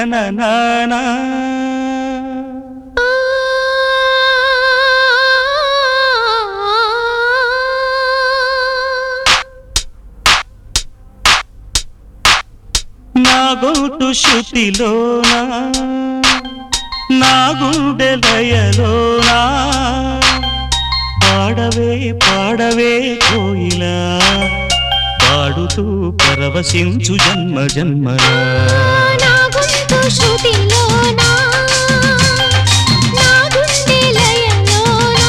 తన నానా నా గొంతు శృతిలోనా నా గుండె లయలోనా పాడవే పాడవే కోయిలా పాడుతూ పరవశించు జన్మ జన్మలా నా గొంతు శృతిలోనా నా గుండె లయలోనా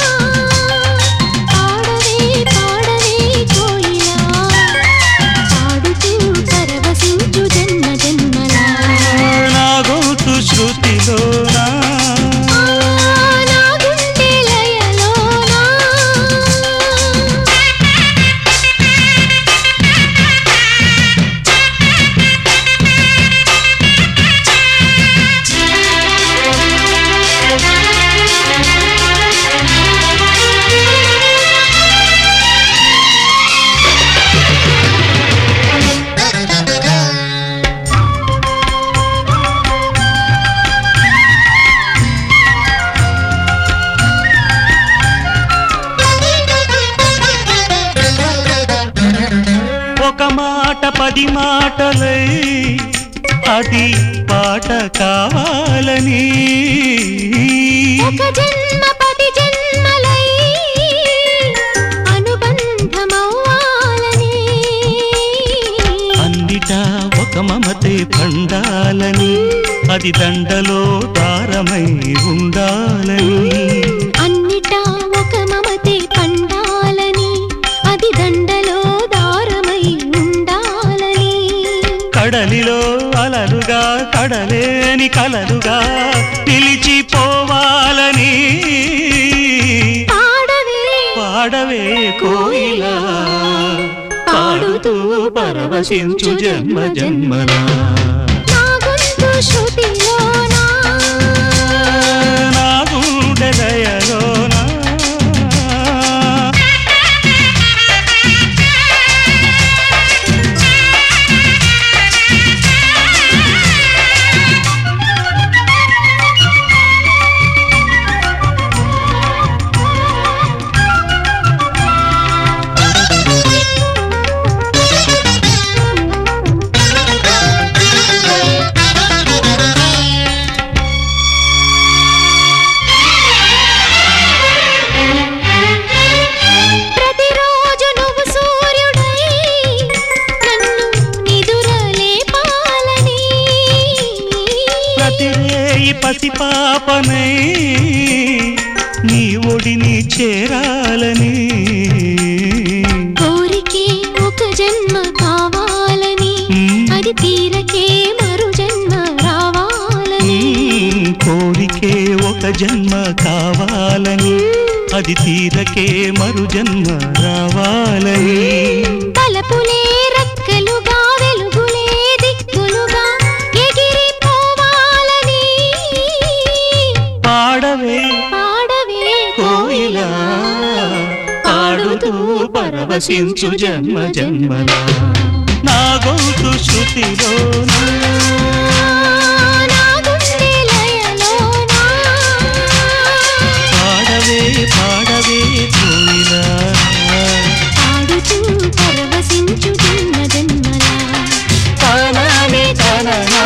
పాడవే పాడవే కోయిలా పాడుతూ పరవశించు జన్మ జన్మలా నా గొంతు శృతిలోనా నా గుండె లయలోనా ఒక మాట పది మాటలై అది పాట కావాలని ఒక జన్మ పది జన్మలై అనుబంధమవ్వాలని అన్నిటా ఒక మమతే పండాలని అది దండలో దారమై ఉండాలని అన్నిటా ఒక మమతే పండాలని అది దండలో దారమై ఉండాలని కడలిలో అలలుగా కడలేని కలలుగా నిలిచిపోవాలని పాడవే పాడవే కోయిలా పాడుతూ పరవశించు జన్మ జన్మలా నా గొంతు శృతిలోనా నా గుండె లయలోనా ప్రతిరోజు నువ్వు సూర్యుడై నన్ను నిదురలేపాలని ప్రతిరేయి పసిపాపనై నీ ఒడిని చేరాలని కోరికే ఒక జన్మ కావాలని మ్మ్. అది తీరకే మరు జన్మ రావాలని మ్మ్, కోరికే ఒక జన్మ కావాలని అది తీరకే మరు జన్మ రావాలని తలపులే రక్కలుగా వెలుగులే దిక్కులుగా ఎగిరిపోవాలని పాడవే పాడవే కోయిలా పాడుతూ పరవశించు జన్మ జన్మలా నా గౌతు శృతిలోనా నా గుండె లయలోనా పాడవే పాడవే కోయిలా పాడుతూ పరవశించు జన్మ జన్మలా తననే తననా